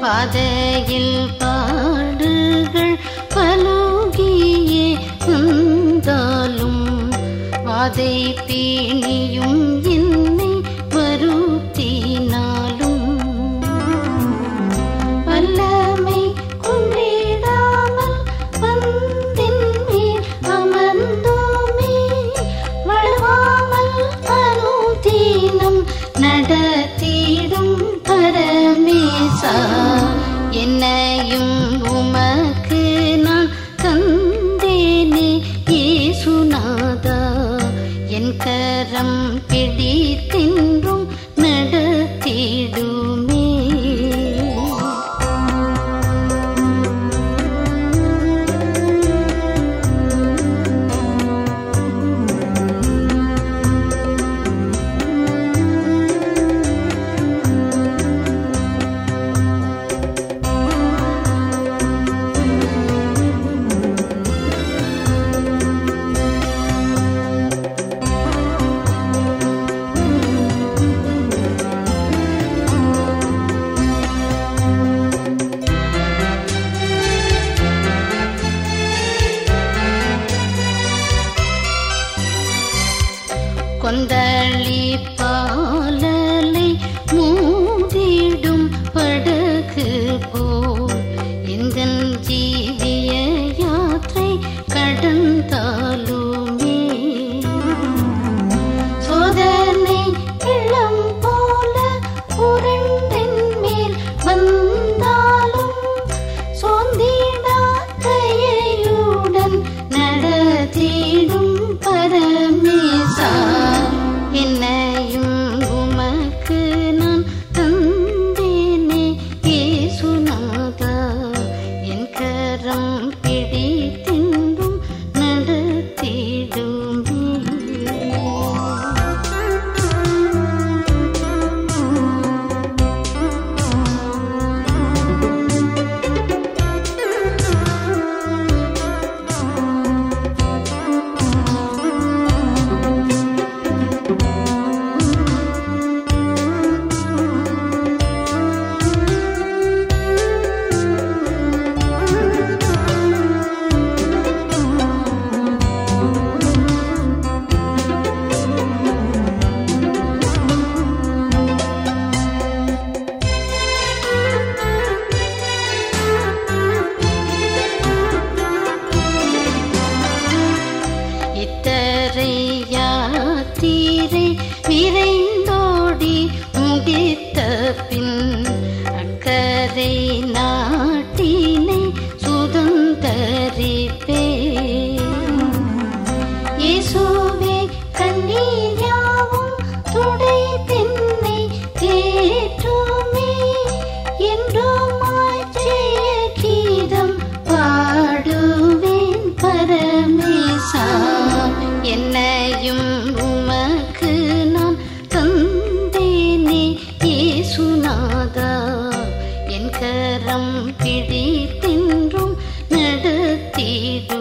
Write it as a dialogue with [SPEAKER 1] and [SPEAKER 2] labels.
[SPEAKER 1] பாதையில் பாடுகள் பலுகியே வந்தாலும் வாதை பேணியும் என்னை வருத்தினாலும் வல்லமை குன்றிடாமல் பந்தின் மேல் அமர்ந்தோமே வழுவாமல் அனுதீனம் நடத்திடும் பரமேசா என்னையும் உமக்கு நான் தந்தேனே ஏசுநாதா என் கரம் பிடித்தின்றும் நடத்திடுமே கொந்தளி பாலலை மூடிடும் படகு போல் இந்த ஜீவிய யாத்திரை கடந்தாலுமே சோதனை இளம் போல உருண்டின் மேல் வந்தாலும் சோந்திடாத்தையுடன் நடத்திடும் பரமேசா என்னையும் உமக்கு நான் தந்தேனே ஏசுநாதா என் கரம் பிடித்தின்றும் நடத்திடுமே இத்தரை யாத்திரை விரைந்தோடி முடித்த பின் அக்கரை நாட்டினை சுதந்தரிப்பே இயேசுவே கண்ணீர் யாவும் துடை தென்னை தேற்றுமே என்றுமாய் ஜெய கீதம் பாடுவேன் பரமேசா என்னையும் உமக்கு நான் தந்தேனே ஏசுநாதா என் கரம் பிடித்தின்றும் நடத்திடு